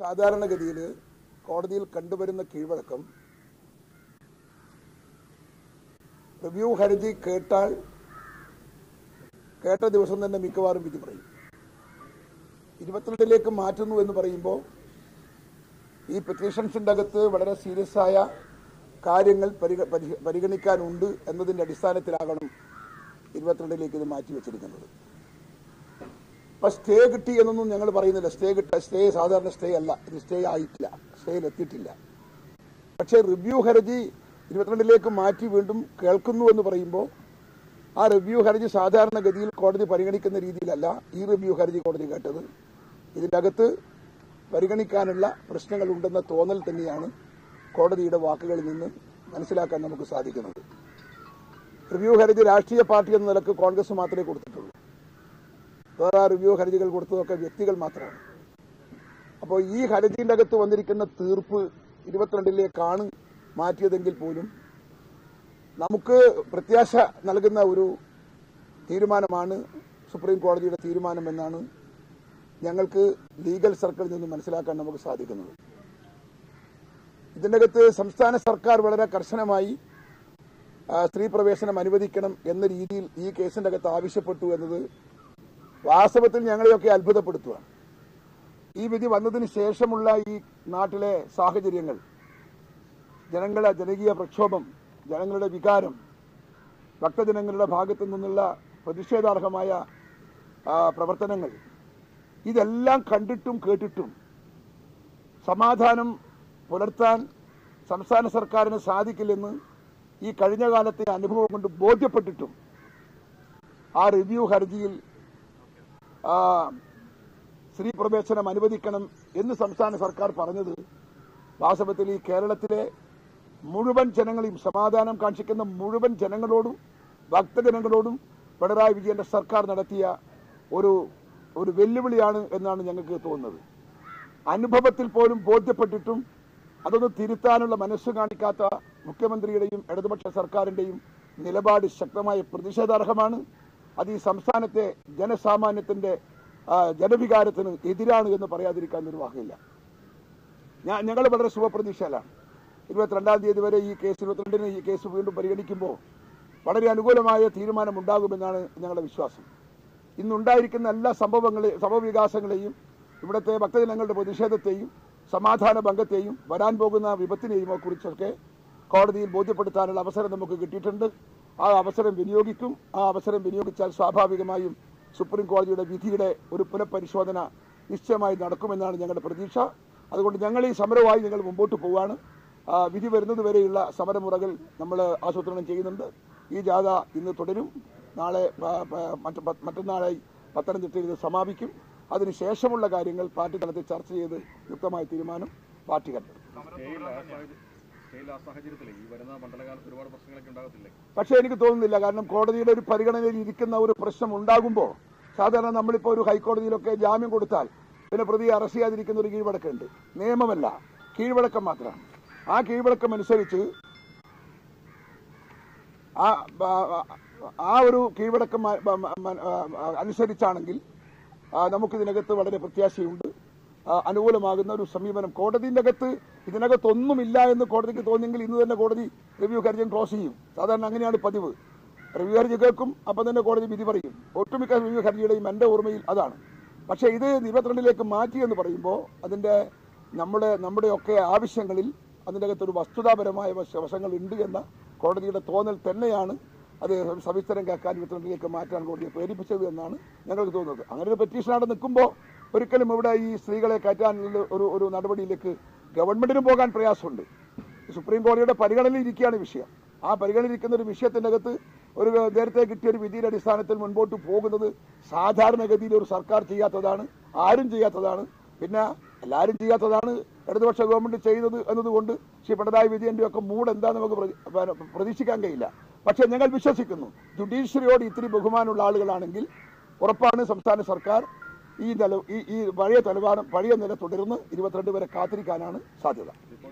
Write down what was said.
സാധാരണഗതിയിൽ കോടതിയിൽ കണ്ടുവരുന്ന കീഴ്വഴക്കം റിവ്യൂ ഹർജി കേട്ടാൽ കേട്ട ദിവസം തന്നെ മിക്കവാറും വിധി പറയും ഇരുപത്തിരണ്ടിലേക്ക് മാറ്റുന്നു എന്ന് പറയുമ്പോൾ ഈ പെറ്റീഷൻസിൻ്റെ അകത്ത് വളരെ സീരിയസ് ആയ കാര്യങ്ങൾ പരിഗ- പരി- പരിഗണിക്കാനുണ്ട് എന്നതിൻ്റെ അടിസ്ഥാനത്തിലാകണം ഇരുപത്തിരണ്ടിലേക്ക് ഇത് മാറ്റി വെച്ചിരിക്കുന്നത് ഇപ്പൊ സ്റ്റേ കിട്ടി എന്നൊന്നും ഞങ്ങൾ പറയുന്നില്ല സ്റ്റേ കിട്ട സ്റ്റേ സാധാരണ സ്റ്റേ അല്ല ഇത് സ്റ്റേ ആയിട്ടില്ല സ്റ്റേയിൽ എത്തിയിട്ടില്ല പക്ഷേ റിവ്യൂ ഹർജി ഇരുപത്തിരണ്ടിലേക്ക് മാറ്റി വീണ്ടും കേൾക്കുന്നു എന്ന് പറയുമ്പോൾ ആ റിവ്യൂ ഹർജി സാധാരണഗതിയിൽ കോടതി പരിഗണിക്കുന്ന രീതിയിലല്ല ഈ റിവ്യൂ ഹർജി കോടതി കേട്ടത് ഇതിൻ്റെ അകത്ത് പരിഗണിക്കാനുള്ള പ്രശ്നങ്ങളുണ്ടെന്ന തോന്നൽ തന്നെയാണ് കോടതിയുടെ വാക്കുകളിൽ നിന്ന് മനസ്സിലാക്കാൻ നമുക്ക് സാധിക്കുന്നത് റിവ്യൂ ഹർജി രാഷ്ട്രീയ പാർട്ടി എന്ന നിലക്ക് കോൺഗ്രസ് മാത്രമേ കൊടുത്തിട്ടുള്ളൂ വേറെ ആ റിവ്യൂ ഹർജികൾ കൊടുത്തതൊക്കെ വ്യക്തികൾ മാത്രമാണ് അപ്പോൾ ഈ ഹർജിന്റെ അകത്ത് വന്നിരിക്കുന്ന തീർപ്പ് ഇരുപത്തിരണ്ടിലേക്കാണ് മാറ്റിയതെങ്കിൽ പോലും നമുക്ക് പ്രത്യാശ നൽകുന്ന ഒരു തീരുമാനമാണ് സുപ്രീം കോടതിയുടെ തീരുമാനമെന്നാണ് ഞങ്ങൾക്ക് ലീഗൽ സർക്കിളിൽ നിന്ന് മനസ്സിലാക്കാൻ നമുക്ക് സാധിക്കുന്നത് ഇതിൻ്റെ അകത്ത് സംസ്ഥാന സർക്കാർ വളരെ കർശനമായി ആ, സ്ത്രീ പ്രവേശനം അനുവദിക്കണം എന്ന രീതിയിൽ ഈ കേസിന്റെ അകത്ത് ആവശ്യപ്പെട്ടു എന്നത് വാസ്തവത്തിൽ ഞങ്ങളെയൊക്കെ അത്ഭുതപ്പെടുത്തുകയാണ് ഈ വിധി വന്നതിന് ശേഷമുള്ള ഈ നാട്ടിലെ സാഹചര്യങ്ങൾ ജനങ്ങളെ ജനകീയ പ്രക്ഷോഭം ജനങ്ങളുടെ വികാരം ഭക്തജനങ്ങളുടെ ഭാഗത്തു നിന്നുള്ള പ്രതിഷേധാർഹമായ ആ, പ്രവർത്തനങ്ങൾ ഇതെല്ലാം കണ്ടിട്ടും കേട്ടിട്ടും സമാധാനം പുലർത്താൻ സംസ്ഥാന സർക്കാരിന് സാധിക്കില്ലെന്ന് ഈ കഴിഞ്ഞ കാലത്തെ അനുഭവം കൊണ്ട് ബോധ്യപ്പെട്ടിട്ടും ആ റിവ്യൂ ഹർജിയിൽ ആ, സ്ത്രീ പ്രവേശനം അനുവദിക്കണം എന്ന് സംസ്ഥാന സർക്കാർ പറഞ്ഞത് വാസ്തവത്തിൽ ഈ കേരളത്തിലെ മുഴുവൻ ജനങ്ങളെയും സമാധാനം കാക്ഷിക്കുന്ന മുഴുവൻ ജനങ്ങളോടും ഭക്തജനങ്ങളോടും പിണറായി വിജയന്റെ സർക്കാർ നടത്തിയ ഒരു ഒരു വെല്ലുവിളിയാണ് എന്നാണ് ഞങ്ങൾക്ക് തോന്നുന്നത് അനുഭവത്തിൽ പോലും ബോധ്യപ്പെട്ടിട്ടും അതൊന്ന് തിരുത്താനുള്ള മനസ്സ് കാണിക്കാത്ത മുഖ്യമന്ത്രിയുടെയും ഇടതുപക്ഷ സർക്കാരിന്റെയും നിലപാട് ശക്തമായ പ്രതിഷേധാർഹമാണ് അത് ഈ സംസ്ഥാനത്തെ ജനസാമാന്യത്തിന്റെ ആ, ജനവികാരത്തിന് എതിരാണ് എന്ന് പറയാതിരിക്കാൻ നിർവാഹമില്ല ഞാൻ ഞങ്ങൾ വളരെ ശുഭപ്രതീക്ഷയിലാണ് ഇരുപത്തിരണ്ടാം തീയതി വരെ ഈ കേസ് ഇരുപത്തിരണ്ടിന് ഈ കേസ് വീണ്ടും പരിഗണിക്കുമ്പോൾ വളരെ അനുകൂലമായ തീരുമാനമുണ്ടാകുമെന്നാണ് ഞങ്ങളുടെ വിശ്വാസം ഇന്നുണ്ടായിരിക്കുന്ന എല്ലാ സംഭവങ്ങളെയും സംഭവവികാസങ്ങളെയും ഇവിടുത്തെ ഭക്തജനങ്ങളുടെ പ്രതിഷേധത്തെയും സമാധാന ഭംഗത്തെയും വരാൻ പോകുന്ന വിപത്തിനെയും കുറിച്ചൊക്കെ കോടതിയിൽ ബോധ്യപ്പെടുത്താനുള്ള അവസരം നമുക്ക് കിട്ടിയിട്ടുണ്ട് ആ അവസരം വിനിയോഗിക്കും ആ അവസരം വിനിയോഗിച്ചാൽ സ്വാഭാവികമായും സുപ്രീം കോടതിയുടെ വിധിയുടെ ഒരു പുനഃപരിശോധന നിശ്ചയമായി നടക്കുമെന്നാണ് ഞങ്ങളുടെ പ്രതീക്ഷ അതുകൊണ്ട് ഞങ്ങൾ ഈ സമരവുമായി ഞങ്ങൾ മുമ്പോട്ട് പോവുകയാണ് ആ, വിധി വരുന്നത് വരെയുള്ള സമരമുറകൾ നമ്മൾ ആസൂത്രണം ചെയ്യുന്നുണ്ട് ഈ ജാഥ ഇന്ന് തുടരും നാളെ ആ, ആ, മറ്റ് പ- മറ്റന്നാളായി പത്തനംതിട്ടയിൽ ഇത് സമാപിക്കും അതിനുശേഷമുള്ള കാര്യങ്ങൾ പാർട്ടി തലത്തിൽ ചർച്ച ചെയ്ത് യുക്തമായ തീരുമാനം പാർട്ടി കണ്ടെത്തും സ്റ്റേയിൽ ആ സാഹചര്യ- സ്റ്റേയിൽ ആ സാഹചര്യത്തിൽ ഈ വരുന്ന മണ്ഡലകാലത്ത് ഒരുപാട് പ്രശ്നങ്ങളൊക്കെ ഉണ്ടാകത്തില്ലേ പക്ഷേ എനിക്ക് തോന്നുന്നില്ല കാരണം കോടതിയുടെ ഒരു പരിഗണനയിൽ ഇരിക്കുന്ന ഒരു പ്രശ്നം ഉണ്ടാകുമ്പോൾ സാധാരണ നമ്മളിപ്പോൾ ഒരു ഹൈക്കോടതിയിലൊക്കെ ജാമ്യം കൊടുത്താൽ പിന്നെ പ്രതി അറസ്റ്റ് ചെയ്യാതിരിക്കുന്ന ഒരു കീഴ്വഴക്കമുണ്ട് നിയമമല്ല കീഴ്വഴക്കം മാത്രമാണ് ആ കീഴ്വഴക്കം അനുസരിച്ച് ആ ആ- ആ ഒരു കീഴ്വഴക്കം മ- മ- മ- ആ, അനുസരിച്ചാണെങ്കിൽ ആ, നമുക്കിതിനകത്ത് വളരെ പ്രത്യാശയുണ്ട് ആ, അനുകൂലമാകുന്ന ഒരു സമീപനം കോടതിന്റെ അകത്ത് ഇതിനകത്തൊന്നുമില്ല എന്ന് കോടതിക്ക് തോന്നിയെങ്കിൽ ഇന്ന് തന്നെ കോടതി റിവ്യൂ ഹർജിയും ക്ലോസ് ചെയ്യും സാധാരണ അങ്ങനെയാണ് പതിവ് റിവ്യൂ ഹർജി കേൾക്കും അപ്പം തന്നെ കോടതി വിധി പറയും ഒട്ടുമിക്ക റിവ്യൂ ഹർജിയുടെയും എൻ്റെ ഓർമ്മയിൽ അതാണ് പക്ഷേ ഇത് ഇരുപത്തിരണ്ടിലേക്ക് മാറ്റി എന്ന് പറയുമ്പോൾ അതിൻ്റെ നമ്മുടെ നമ്മുടെയൊക്കെ ആവശ്യങ്ങളിൽ അതിൻ്റെ അകത്തൊരു വസ്തുതാപരമായ വശ- വശങ്ങളുണ്ട് എന്ന കോടതിയുടെ തോന്നൽ തന്നെയാണ് അത് സവിസ്തരം കേൾക്കാൻ ഇരുപത്തിരണ്ടിലേക്ക് മാറ്റാൻ കോടതിയെ പ്രേരിപ്പിച്ചത് എന്നാണ് ഞങ്ങൾക്ക് തോന്നുന്നത് അങ്ങനെ ഒരു പെറ്റീഷൻ അവിടെ നിൽക്കുമ്പോൾ ഒരിക്കലും ഇവിടെ ഈ സ്ത്രീകളെ കയറ്റാനുള്ള ഒരു ഒരു നടപടിയിലേക്ക് ഗവൺമെന്റിനും പോകാൻ പ്രയാസമുണ്ട് സുപ്രീം കോടതിയുടെ പരിഗണനയിൽ ഇരിക്കുകയാണ് വിഷയം ആ പരിഗണനയിരിക്കുന്ന ഒരു വിഷയത്തിന്റെ അകത്ത് ഒരു നേരത്തെ കിട്ടിയ ഒരു വിധിയുടെ അടിസ്ഥാനത്തിൽ മുൻപോട്ട് പോകുന്നത് സാധാരണഗതിയിൽ ഒരു സർക്കാർ ചെയ്യാത്തതാണ് ആരും ചെയ്യാത്തതാണ് പിന്നെ എല്ലാവരും ചെയ്യാത്തതാണ് ഇടതുപക്ഷ ഗവൺമെന്റ് ചെയ്തത് എന്നതുകൊണ്ട് ശ്രീ പിണറായി വിജയന്റെ ഒക്കെ മൂഡ് എന്താ നമുക്ക് പ്രതി- പ- പ്രതീക്ഷിക്കാൻ കഴിയില്ല പക്ഷെ ഞങ്ങൾ വിശ്വസിക്കുന്നു ജുഡീഷ്യറിയോട് ഇത്തിരി ബഹുമാനമുള്ള ആളുകളാണെങ്കിൽ ഉറപ്പാണ് സംസ്ഥാന സർക്കാർ ഈ നില ഈ ഈ പഴയ നിലവാരം പഴയ നില തുടർന്ന് ഇരുപത്തിരണ്ട് വരെ കാത്തിരിക്കാനാണ് സാധ്യത